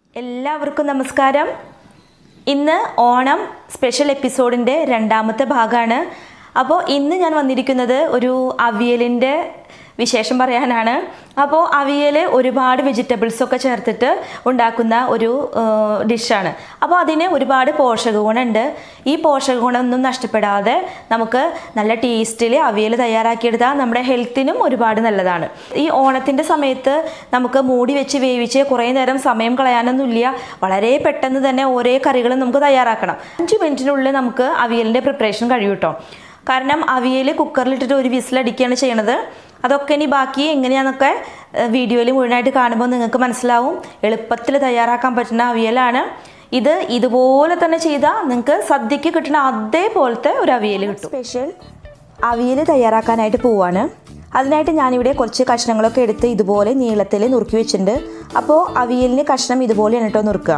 എല്ലാവർക്കും നമസ്കാരം ഇന്ന് ഓണം സ്പെഷ്യൽ എപ്പിസോഡിൻ്റെ രണ്ടാമത്തെ ഭാഗമാണ് അപ്പോൾ ഇന്ന് ഞാൻ വന്നിരിക്കുന്നത് ഒരു അവിയലിൻ്റെ വിശേഷം പറയാനാണ് അപ്പോൾ അവിയൽ ഒരുപാട് വെജിറ്റബിൾസ് ഒക്കെ ചേർത്തിട്ട് ഉണ്ടാക്കുന്ന ഒരു ഡിഷാണ് അപ്പോൾ അതിന് ഒരുപാട് പോഷക ഗുണമുണ്ട് ഈ പോഷക ഗുണമൊന്നും നഷ്ടപ്പെടാതെ നമുക്ക് നല്ല ടേസ്റ്റിൽ അവിയൽ തയ്യാറാക്കിയെടുത്താൽ നമ്മുടെ ഹെൽത്തിനും ഒരുപാട് നല്ലതാണ് ഈ ഓണത്തിൻ്റെ സമയത്ത് നമുക്ക് മൂടി വെച്ച് വേവിച്ച് കുറേ നേരം സമയം കളയാനൊന്നുമില്ല വളരെ പെട്ടെന്ന് തന്നെ ഓരോ കറികളും നമുക്ക് തയ്യാറാക്കണം അഞ്ച് മിനിറ്റിനുള്ളിൽ നമുക്ക് അവിയലിൻ്റെ പ്രിപ്പറേഷൻ കഴിയും കേട്ടോ കാരണം അവിയൽ കുക്കറിലിട്ടിട്ട് ഒരു വിസിലടിക്കുകയാണ് ചെയ്യണത് അതൊക്കെ ഇനി ബാക്കി എങ്ങനെയാണെന്നൊക്കെ വീഡിയോയിൽ മുഴുവനായിട്ട് കാണുമ്പോൾ നിങ്ങൾക്ക് മനസ്സിലാവും എളുപ്പത്തിൽ തയ്യാറാക്കാൻ പറ്റുന്ന അവിയലാണ് ഇത് ഇതുപോലെ തന്നെ ചെയ്താൽ നിങ്ങൾക്ക് സദ്യക്ക് കിട്ടുന്ന അതേപോലത്തെ ഒരു അവിയൽ കിട്ടും സ്പെഷ്യൽ അവിയൽ തയ്യാറാക്കാനായിട്ട് പോവാണ് അതിനായിട്ട് ഞാനിവിടെ കുറച്ച് കഷ്ണങ്ങളൊക്കെ എടുത്ത് ഇതുപോലെ നീളത്തിൽ നുറുക്കി വെച്ചിട്ടുണ്ട് അപ്പോൾ അവിയലിന് കഷ്ണം ഇതുപോലെയാണ് കേട്ടോ നുറുക്കുക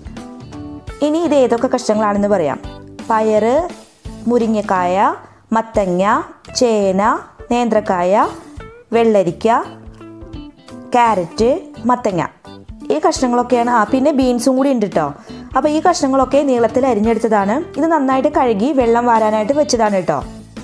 ഇനി ഇത് ഏതൊക്കെ കഷ്ണങ്ങളാണെന്ന് പറയാം പയറ് മുരിങ്ങക്കായ മത്തങ്ങ ചേന നേന്ത്രക്കായ വെള്ളരിക്ക ക്യാരറ്റ് മത്തങ്ങ ഈ കഷ്ണങ്ങളൊക്കെയാണ് ആ പിന്നെ ബീൻസും കൂടി ഉണ്ട് കേട്ടോ അപ്പോൾ ഈ കഷ്ണങ്ങളൊക്കെ നീളത്തിൽ അരിഞ്ഞെടുത്തതാണ് ഇത് നന്നായിട്ട് കഴുകി വെള്ളം വാരാനായിട്ട് വെച്ചതാണ് കേട്ടോ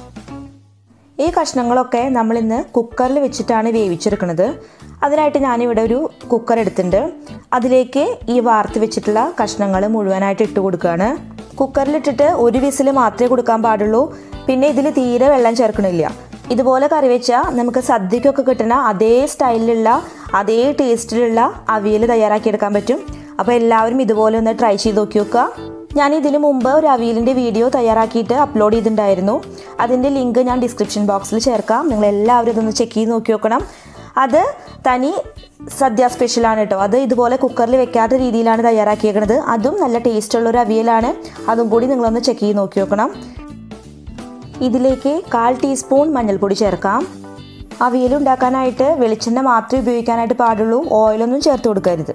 ഈ കഷ്ണങ്ങളൊക്കെ നമ്മളിന്ന് കുക്കറിൽ വെച്ചിട്ടാണ് വേവിച്ചെടുക്കുന്നത് അതിനായിട്ട് ഞാനിവിടെ ഒരു കുക്കർ എടുത്തിട്ടുണ്ട് അതിലേക്ക് ഈ വാർത്ത് വെച്ചിട്ടുള്ള കഷ്ണങ്ങൾ മുഴുവനായിട്ട് ഇട്ട് കൊടുക്കുകയാണ് കുക്കറിലിട്ടിട്ട് ഒരു വിസിൽ മാത്രമേ കൊടുക്കാൻ പാടുള്ളൂ പിന്നെ ഇതിൽ തീരെ വെള്ളം ചേർക്കണില്ല ഇതുപോലെ കറി വെച്ചാൽ നമുക്ക് സദ്യക്കൊക്കെ കിട്ടുന്ന അതേ സ്റ്റൈലിലുള്ള അതേ ടേസ്റ്റിലുള്ള അവിയൽ തയ്യാറാക്കിയെടുക്കാൻ പറ്റും അപ്പോൾ എല്ലാവരും ഇതുപോലെ ഒന്ന് ട്രൈ ചെയ്ത് നോക്കി നോക്കുക ഞാൻ ഇതിനു മുമ്പ് ഒരു അവിയലിൻ്റെ വീഡിയോ തയ്യാറാക്കിയിട്ട് അപ്ലോഡ് ചെയ്തിട്ടുണ്ടായിരുന്നു അതിൻ്റെ ലിങ്ക് ഞാൻ ഡിസ്ക്രിപ്ഷൻ ബോക്സിൽ ചേർക്കാം നിങ്ങൾ എല്ലാവരും ഇതൊന്ന് ചെക്ക് ചെയ്ത് നോക്കി നോക്കണം അത് തനി സദ്യ സ്പെഷ്യലാണ് കേട്ടോ അത് ഇതുപോലെ കുക്കറിൽ വെക്കാത്ത രീതിയിലാണ് തയ്യാറാക്കിയേക്കുന്നത് അതും നല്ല ടേസ്റ്റുള്ള ഒരു അവിയലാണ് അതും കൂടി നിങ്ങളൊന്ന് ചെക്ക് ചെയ്ത് നോക്കി നോക്കണം ഇതിലേക്ക് കാൽ ടീസ്പൂൺ മഞ്ഞൾപ്പൊടി ചേർക്കാം അവിയൽ ഉണ്ടാക്കാനായിട്ട് വെളിച്ചെണ്ണ മാത്രമേ ഉപയോഗിക്കാനായിട്ട് പാടുള്ളൂ ഓയിലൊന്നും ചേർത്ത് കൊടുക്കരുത്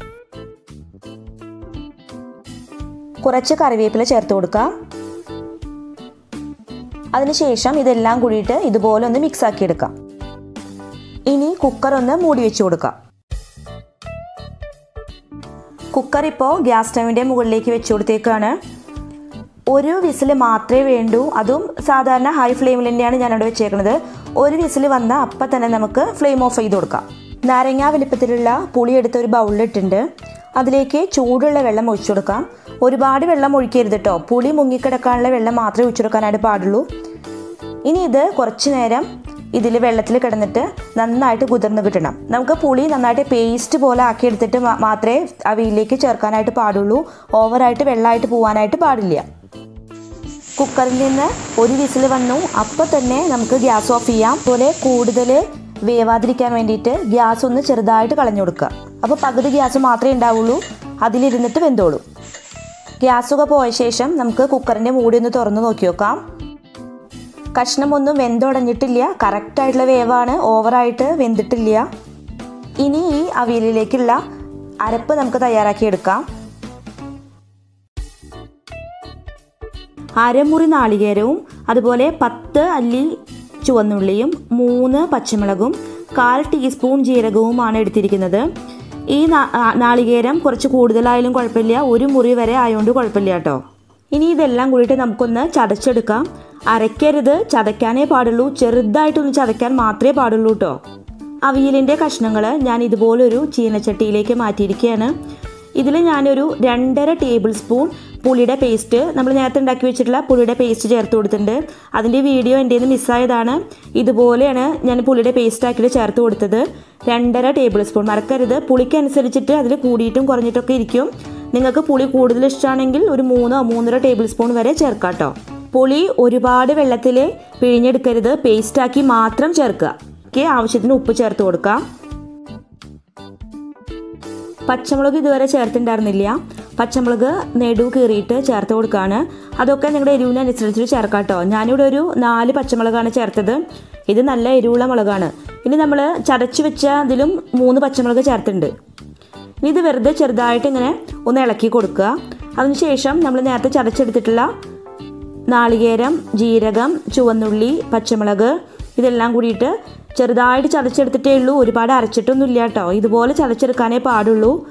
കുറച്ച് കറിവേപ്പില ചേർത്ത് കൊടുക്കാം അതിനുശേഷം ഇതെല്ലാം കൂടിയിട്ട് ഇതുപോലെ ഒന്ന് മിക്സ് ആക്കി എടുക്കാം ഇനി കുക്കർ ഒന്ന് മൂടി വെച്ച് കൊടുക്കാം കുക്കർ ഇപ്പോൾ ഗ്യാസ് സ്റ്റവിൻ്റെ മുകളിലേക്ക് വെച്ച് കൊടുത്തേക്കാണ് ഒരു വിസിൽ മാത്രമേ വേണ്ടൂ അതും സാധാരണ ഹൈ ഫ്ലെയിമിൽ തന്നെയാണ് ഞാനിവിടെ വെച്ചേക്കുന്നത് ഒരു വിസിൽ വന്ന അപ്പം തന്നെ നമുക്ക് ഫ്ലെയിം ഓഫ് ചെയ്ത് കൊടുക്കാം നാരങ്ങ വലിപ്പത്തിലുള്ള പുളി എടുത്ത ഒരു ബൗളിലിട്ടുണ്ട് അതിലേക്ക് ചൂടുള്ള വെള്ളം ഒഴിച്ചു കൊടുക്കാം ഒരുപാട് വെള്ളം ഒഴിക്കരുത് കേട്ടോ പുളി മുങ്ങിക്കിടക്കാനുള്ള വെള്ളം മാത്രമേ ഒഴിച്ചെടുക്കാനായിട്ട് പാടുള്ളൂ ഇനി ഇത് കുറച്ച് നേരം ഇതിൽ വെള്ളത്തിൽ കിടന്നിട്ട് നന്നായിട്ട് കുതിർന്ന് കിട്ടണം നമുക്ക് പുളി നന്നായിട്ട് പേസ്റ്റ് പോലെ ആക്കി എടുത്തിട്ട് മാത്രമേ അവയിലേക്ക് ചേർക്കാനായിട്ട് പാടുള്ളൂ ഓവറായിട്ട് വെള്ളമായിട്ട് പോകാനായിട്ട് പാടില്ല കുക്കറിൽ നിന്ന് ഒരു വിസിൽ വന്നു അപ്പോൾ തന്നെ നമുക്ക് ഗ്യാസ് ഓഫ് ചെയ്യാം അതുപോലെ കൂടുതൽ വേവാതിരിക്കാൻ വേണ്ടിയിട്ട് ഗ്യാസ് ഒന്ന് ചെറുതായിട്ട് കളഞ്ഞു കൊടുക്കുക അപ്പോൾ പകുതി ഗ്യാസ് മാത്രമേ ഉണ്ടാവുള്ളൂ അതിലിരുന്നിട്ട് വെന്തോളൂ ഗ്യാസൊക്കെ പോയ ശേഷം നമുക്ക് കുക്കറിൻ്റെ മൂടി ഒന്ന് തുറന്ന് നോക്കി നോക്കാം കഷ്ണമൊന്നും വെന്തുടഞ്ഞിട്ടില്ല കറക്റ്റായിട്ടുള്ള വേവാണ് ഓവറായിട്ട് വെന്തിട്ടില്ല ഇനി ഈ അവിയലിലേക്കുള്ള അരപ്പ് നമുക്ക് തയ്യാറാക്കി എടുക്കാം അരമുറി നാളികേരവും അതുപോലെ പത്ത് അല്ലി ചുവന്നുള്ളിയും മൂന്ന് പച്ചമുളകും കാൽ ടീസ്പൂൺ ജീരകവുമാണ് എടുത്തിരിക്കുന്നത് ഈ നാളികേരം കുറച്ച് കൂടുതലായാലും കുഴപ്പമില്ല ഒരു മുറി വരെ ആയതുകൊണ്ട് കുഴപ്പമില്ല കേട്ടോ ഇനി ഇതെല്ലാം കൂടിയിട്ട് നമുക്കൊന്ന് ചതച്ചെടുക്കാം അരയ്ക്കരുത് ചതയ്ക്കാനേ പാടുള്ളൂ ചെറുതായിട്ടൊന്ന് ചതയ്ക്കാൻ മാത്രമേ പാടുള്ളൂ കേട്ടോ അവിയലിൻ്റെ കഷ്ണങ്ങൾ ഞാൻ ഇതുപോലൊരു ചീനച്ചട്ടിയിലേക്ക് മാറ്റിയിരിക്കുകയാണ് ഇതിൽ ഞാനൊരു രണ്ടര ടേബിൾ സ്പൂൺ പുളിയുടെ പേസ്റ്റ് നമ്മൾ നേരത്തെ ഉണ്ടാക്കി വെച്ചിട്ടുള്ള പുളിയുടെ പേസ്റ്റ് ചേർത്ത് കൊടുത്തിട്ടുണ്ട് അതിൻ്റെ വീഡിയോ എൻ്റെ നിന്ന് മിസ്സായതാണ് ഇതുപോലെയാണ് ഞാൻ പുളിയുടെ പേസ്റ്റ് ആക്കിയിട്ട് ചേർത്ത് കൊടുത്തത് രണ്ടര ടേബിൾ സ്പൂൺ മറക്കരുത് പുളിക്കനുസരിച്ചിട്ട് അതിൽ കൂടിയിട്ടും കുറഞ്ഞിട്ടൊക്കെ ഇരിക്കും നിങ്ങൾക്ക് പുളി കൂടുതൽ ഇഷ്ടമാണെങ്കിൽ ഒരു മൂന്നോ മൂന്നര ടേബിൾ സ്പൂൺ വരെ ചേർക്കാം കേട്ടോ പുളി ഒരുപാട് വെള്ളത്തിൽ പിഴിഞ്ഞെടുക്കരുത് പേസ്റ്റാക്കി മാത്രം ചേർക്കുക ഒക്കെ ആവശ്യത്തിന് ഉപ്പ് ചേർത്ത് കൊടുക്കാം പച്ചമുളക് ഇതുവരെ ചേർത്തിട്ടുണ്ടായിരുന്നില്ല പച്ചമുളക് നെടു കീറിയിട്ട് ചേർത്ത് കൊടുക്കുകയാണ് അതൊക്കെ നിങ്ങളുടെ എരിവിനനുസരിച്ചിട്ട് ചേർക്കാം കേട്ടോ ഞാനിവിടെ ഒരു നാല് പച്ചമുളകാണ് ചേർത്തത് ഇത് നല്ല എരിവുള്ള മുളകാണ് ഇനി നമ്മൾ ചതച്ച് വെച്ച അതിലും മൂന്ന് പച്ചമുളക് ചേർത്തിട്ടുണ്ട് ഇനി ഇത് വെറുതെ ചെറുതായിട്ട് ഇങ്ങനെ ഒന്ന് ഇളക്കി കൊടുക്കുക അതിനുശേഷം നമ്മൾ നേരത്തെ ചതച്ചെടുത്തിട്ടുള്ള നാളികേരം ജീരകം ചുവന്നുള്ളി പച്ചമുളക് ഇതെല്ലാം കൂടിയിട്ട് ചെറുതായിട്ട് ചതച്ചെടുത്തിട്ടേ ഉള്ളൂ ഒരുപാട് അരച്ചിട്ടൊന്നും ഇല്ല കേട്ടോ ഇതുപോലെ ചതച്ചെടുക്കാനേ പാടുള്ളൂ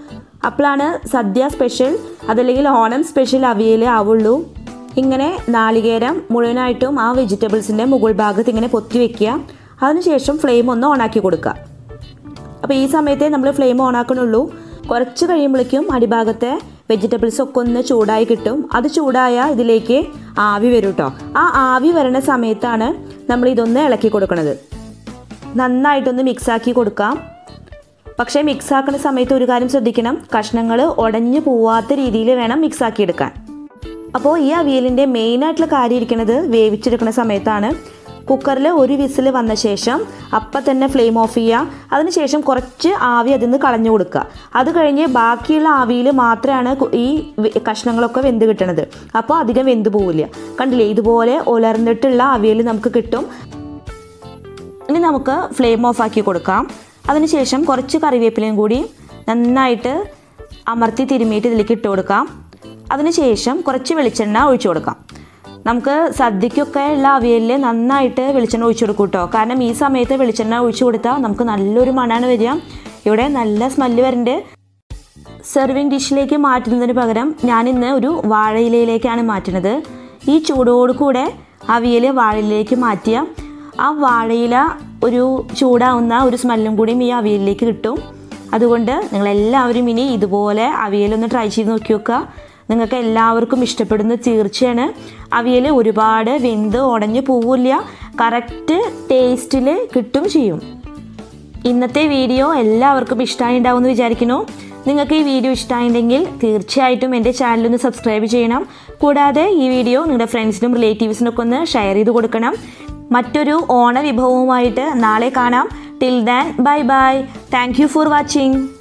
അപ്പോഴാണ് സദ്യ സ്പെഷ്യൽ അതല്ലെങ്കിൽ ഓണം സ്പെഷ്യൽ അവിയൽ ആവുള്ളൂ ഇങ്ങനെ നാളികേരം മുഴുവനായിട്ടും ആ വെജിറ്റബിൾസിൻ്റെ മുകൾ ഭാഗത്ത് ഇങ്ങനെ പൊത്തി വെക്കുക അതിനുശേഷം ഫ്ലെയിം ഒന്ന് ഓണാക്കി കൊടുക്കുക അപ്പോൾ ഈ സമയത്തെ നമ്മൾ ഫ്ലെയിം ഓൺ ആക്കണുള്ളൂ കുറച്ച് കഴിയുമ്പോഴേക്കും അടിഭാഗത്തെ വെജിറ്റബിൾസ് ഒക്കെ ഒന്ന് ചൂടായി കിട്ടും അത് ചൂടായ ഇതിലേക്ക് ആവി വരും കേട്ടോ ആ ആവി വരണ സമയത്താണ് നമ്മൾ ഇതൊന്ന് ഇളക്കി കൊടുക്കുന്നത് നന്നായിട്ടൊന്ന് മിക്സാക്കി കൊടുക്കാം പക്ഷേ മിക്സ് ആക്കുന്ന സമയത്ത് ഒരു കാര്യം ശ്രദ്ധിക്കണം കഷ്ണങ്ങൾ ഉടഞ്ഞു പോവാത്ത രീതിയിൽ വേണം മിക്സ് ആക്കി എടുക്കാൻ അപ്പോൾ ഈ അവിയലിൻ്റെ മെയിനായിട്ടുള്ള കാര്യം ഇരിക്കുന്നത് വേവിച്ചെടുക്കുന്ന സമയത്താണ് കുക്കറിൽ ഒരു വിസിൽ വന്ന ശേഷം അപ്പം തന്നെ ഫ്ലെയിം ഓഫ് ചെയ്യുക അതിനുശേഷം കുറച്ച് ആവി അതിൽ നിന്ന് കളഞ്ഞു കൊടുക്കുക അത് കഴിഞ്ഞ് ബാക്കിയുള്ള ആവിയിൽ മാത്രമാണ് കു- ഈ വെ- കഷ്ണങ്ങളൊക്കെ വെന്ത് കിട്ടണത് അപ്പോൾ അധികം വെന്ത് പോവില്ല കണ്ടില്ലേ ഇതുപോലെ ഉലർന്നിട്ടുള്ള അവിയൽ നമുക്ക് കിട്ടും ഇനി നമുക്ക് ഫ്ലെയിം ഓഫ് ആക്കി കൊടുക്കാം അതിനുശേഷം കുറച്ച് കറിവേപ്പിലയും കൂടി നന്നായിട്ട് അമർത്തി തിരുമിയിട്ട് ഇതിലേക്ക് ഇട്ട് കൊടുക്കാം അതിനുശേഷം കുറച്ച് വെളിച്ചെണ്ണ ഒഴിച്ചു കൊടുക്കാം നമുക്ക് സദ്യക്കൊക്കെ ഉള്ള അവിയലിൽ നന്നായിട്ട് വെളിച്ചെണ്ണ ഒഴിച്ചു കൊടുക്കും കേട്ടോ കാരണം ഈ സമയത്ത് വെളിച്ചെണ്ണ ഒഴിച്ചു കൊടുത്താൽ നമുക്ക് നല്ലൊരു മണമാണ് വരിക ഇവിടെ നല്ല സ്മെല്ല് വരുന്നുണ്ട് സെർവിങ് ഡിഷിലേക്ക് മാറ്റുന്നതിന് പകരം ഞാനിന്ന് ഒരു വാഴയിലയിലേക്കാണ് മാറ്റുന്നത് ഈ ചൂടോട് കൂടെ അവിയൽ വാഴയിലേക്ക് മാറ്റിയ ആ വാഴയില ഒരു ചൂടാവുന്ന ഒരു സ്മെല്ലും കൂടിയും ഈ അവിയലിലേക്ക് കിട്ടും അതുകൊണ്ട് നിങ്ങളെല്ലാവരും ഇനി ഇതുപോലെ അവിയലൊന്ന് ട്രൈ ചെയ്ത് നോക്കി നോക്കുക നിങ്ങൾക്ക് എല്ലാവർക്കും ഇഷ്ടപ്പെടുന്ന തീർച്ചയാണ് അവിയൽ ഒരുപാട് വെന്ത് ഉടഞ്ഞു പോവില്ല കറക്റ്റ് ടേസ്റ്റിൽ കിട്ടും ചെയ്യും ഇന്നത്തെ വീഡിയോ എല്ലാവർക്കും ഇഷ്ടമായി എന്ന് വിചാരിക്കുന്നു നിങ്ങൾക്ക് ഈ വീഡിയോ ഇഷ്ടമായിട്ടുണ്ടെങ്കിൽ തീർച്ചയായിട്ടും എൻ്റെ ചാനലൊന്ന് സബ്സ്ക്രൈബ് ചെയ്യണം കൂടാതെ ഈ വീഡിയോ നിങ്ങളുടെ ഫ്രണ്ട്സിനും റിലേറ്റീവ്സിനൊക്കെ ഒന്ന് ഷെയർ ചെയ്ത് കൊടുക്കണം മറ്റൊരു ഓണ വിഭവവുമായിട്ട് നാളെ കാണാം till then bye bye thank you for watching